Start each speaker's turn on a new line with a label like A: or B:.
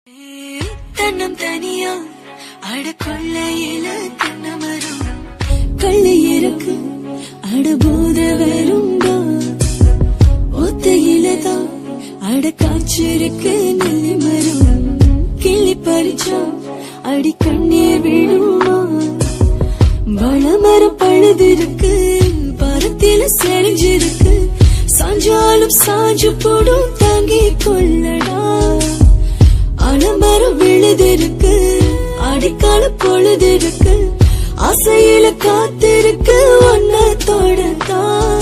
A: தன்னம் தனியா அட கொள்ளையில தென்னமரம் கள்ளி இருக்கு அட போத வருண்டா ஒத்தையில தான் அட காய்ச்சிருக்கு நெல்லி மரம் கிள்ளி பறிச்சா அடி கண்ணீர் விழுமா வளமரம் பழுதிருக்கு பரத்தில செழிஞ்சிருக்கு சாஞ்சாலும் சாஞ்சு போடும் தாங்கி கொள்ளடா அலமரம் விழுதிருக்கு அடிக்கால பொழுதிருக்கு ஆசையில காத்திருக்கு ஒன்ன தொடத்தான்